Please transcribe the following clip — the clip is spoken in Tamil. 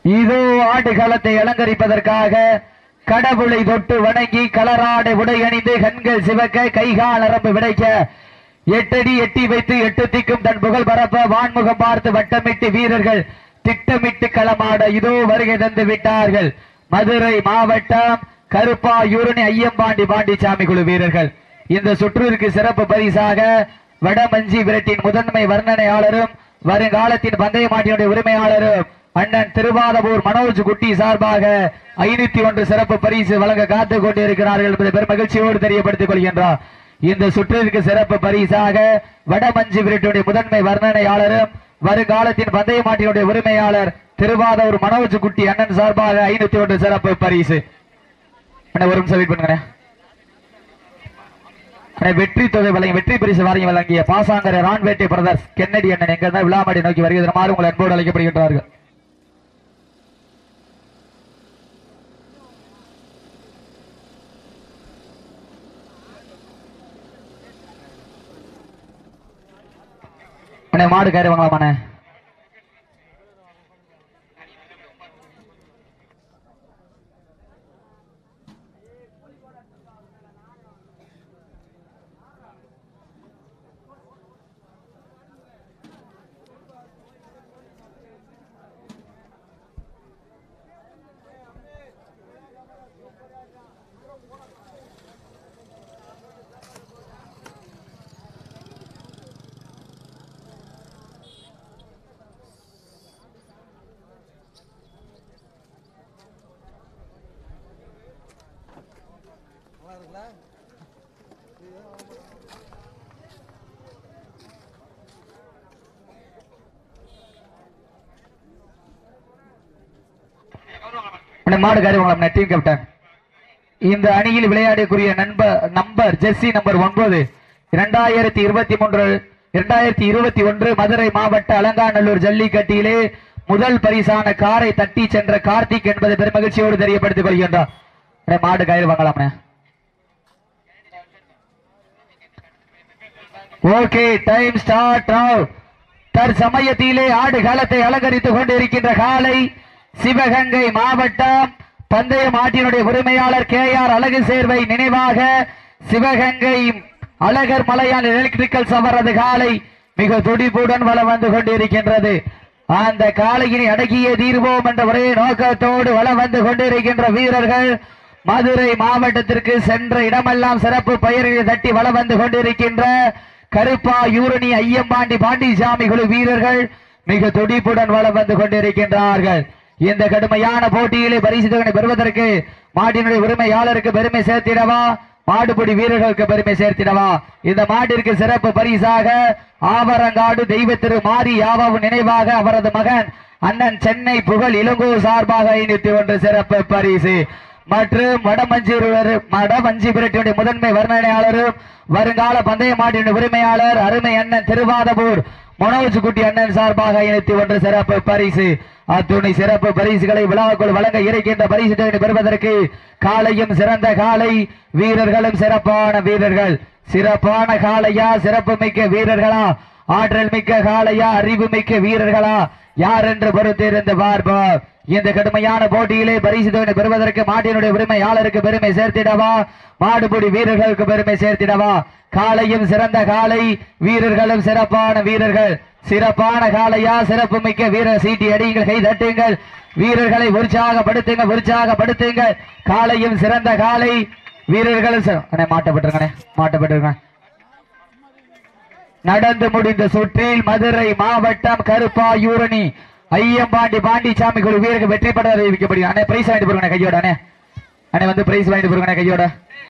இதோ ஆடு களத்தை அலங்கரிப்பதற்காக கடவுளை தொட்டு வணங்கி கலராடை உடை அணிந்து கண்கள் சிவக்க கைகால் அரம்பு விடைக்க எட்டடி எட்டி வைத்து எட்டு திக்கும் தன் புகழ் பரப்ப வான்முகம் பார்த்து வட்டமிட்டு வீரர்கள் திட்டமிட்டு களமாட இதோ வருகை தந்து விட்டார்கள் மதுரை மாவட்டம் கருப்பா யூரணி ஐயம்பாண்டி பாண்டிச்சாமி குழு வீரர்கள் இந்த சுற்றிற்கு சிறப்பு பரிசாக வடமஞ்சி விரட்டின் முதன்மை வர்ணனையாளரும் வருங்காலத்தின் பந்தய மாட்டினுடைய உரிமையாளரும் அண்ணன் திருவாதபூர் மனோஜ் குட்டி சார்பாக ஐநூத்தி ஒன்று சிறப்பு பரிசு வழங்க காத்துக் கொண்டிருக்கிறார்கள் என்பதை பெரும் மகிழ்ச்சியோடு தெரியப்படுத்திக் கொள்கின்றார் இந்த சுற்றிற்கு சிறப்பு பரிசாக வடமஞ்சி விரட்டினுடைய முதன்மை வர்ணனையாளரும் வருங்காலத்தின் பந்தய மாட்டினுடைய உரிமையாளர் திருவாதூர் மனோஜ் குட்டி அண்ணன் சார்பாக ஐநூத்தி ஒன்று சிறப்பு பரிசு அண்ணா, ஒரு நிமிஷம் வெயிட் பண்ணுங்க அண்ணா, வெற்றி தொகை வழங்கி வெற்றி பரிசு வாரியம் வழங்கிய பாசாங்கர ரான்வேட்டை பிரதர்ஸ் கென்னடி அண்ணன் எங்க இருந்தா விழாமடி நோக்கி வருகிறமாறு உங்கள் அன்போடு அழைக்கப்படுகின்றார்கள் அண்ணே மாடு கயிறு வாங்கலாமாண்ணே அண்ணே, மாடு கயிறு வாங்கலாம் டீம் கேப்டன் இந்த அணியில் விளையாடக்கூடிய நண்பர் நம்பர் ஜெர்சி நம்பர் ஒன்பது இரண்டாயிரத்தி இருபத்தி மூன்று இரண்டாயிரத்தி இருபத்தி ஒன்று மதுரை மாவட்ட அலங்காநல்லூர் ஜல்லிக்கட்டிலே முதல் பரிசான காரை தட்டி சென்ற கார்த்திக் என்பதை பெருமகிழ்ச்சியோடு தெரியப்படுத்திக் கொள்கின்றார் அண்ணே, மாடு கயிறு வாங்கலாம்ண்ணே ஓகே டைம் ஸ்டார்ட் நவ் தற்சமயத்திலே ஆடு காலத்தை அலங்கரித்துக் கொண்டிருக்கின்ற காலை சிவகங்கை மாவட்டம் பந்தய மாட்டினுடைய உரிமையாளர் கே ஆர் அழகு சேர்வை நினைவாக சிவகங்கை அழகர் மலையான் எலக்ட்ரிக்கல் சவரது காலை மிக துடிப்புடன் வலம் வந்து கொண்டிருக்கின்றது அந்த காலையினை அடக்கிய தீர்வோம் என்ற ஒரே நோக்கத்தோடு வலம் வந்து கொண்டிருக்கின்ற வீரர்கள் மதுரை மாவட்டத்திற்கு சென்ற இடமெல்லாம் சிறப்பு பெயர்களை தட்டி வலம் வந்து கொண்டிருக்கின்ற கருப்பா யூரணி ஐயம்பாண்டி பாண்டிசாமி குழு வீரர்கள் மிக துடிப்புடன் வலம் வந்து கொண்டிருக்கின்றார்கள் இந்த கடுமையான போட்டியிலே பரிசு தொகை பெறுவதற்கு மாட்டினுடைய உரிமையாளருக்கு பெருமை சேர்த்திடவா மாடுபிடி வீரர்களுக்கு பெருமை சேர்த்திடவா இந்த மாட்டிற்கு சிறப்பு பரிசாக ஆவரங்காடு தெய்வ திரு மாரி யாவாவு நினைவாக அவரது மகன் அண்ணன் சென்னை புகழ் இளங்கோ சார்பாக ஐநூத்தி ஒன்று சிறப்பு பரிசு மற்றும் வடமஞ்சி வடமஞ்சிபுரத்தினுடைய முதன்மை வர்ணனையாளரும் வருங்கால பந்தய மாட்டினுடைய உரிமையாளர் அருமை அண்ணன் திருவாதபூர் மனோஜ் குட்டி அண்ணன் சார்பாக இணைத்து ஒன்று சிறப்பு பரிசு அத்துணை சிறப்பு பரிசுகளை விழாவுக்குள் வழங்க இருக்கின்ற பரிசு தொகையை பெறுவதற்கு காலையும் சிறந்த காலை வீரர்களும் சிறப்பான வீரர்கள் சிறப்பான காளையா சிறப்பு மிக்க வீரர்களா ஆற்றல் மிக்க காளையா அறிவு மிக்க வீரர்களா யார் என்று பொறுத்திருந்து பார்ப்போம் இந்த கடுமையான போட்டியிலே பரிசு தொகை பெறுவதற்கு மாட்டினுடைய உரிமையாளருக்கு பெருமை சேர்த்திடவா மாடுபிடி வீரர்களுக்கு பெருமை சேர்த்திடவா காலையும் சிறந்த காலை வீரர்களும் சிறப்பான வீரர்கள் சிறப்பான காளையா சிறப்பு மிக்க வீரர் சீட்டி அடியுங்கள் கை தட்டுங்கள் வீரர்களை உற்சாகப்படுத்துங்க உற்சாகப்படுத்துங்கள் காலையும் சிறந்த காலை வீரர்களும் சி- அண்ணே, மாட்டப்பட்டிருக்கண்ணே மாட்டப்பட்டிருக்கேன் நடந்து முடிந்த சுற்றில் மதுரை மாவட்டம் கருப்பாயூரணி ஐயம்பாண்டி பாண்டிசாமி குழு வீரர்கள் வெற்றி பெற அறிவிக்கப்படுகிறது அண்ணே பிரைஸ் வாங்கிட்டு போறேன் கையோட அண்ணே அண்ணே வந்து பிரைஸ் வாங்கிட்டு போறேன் கையோட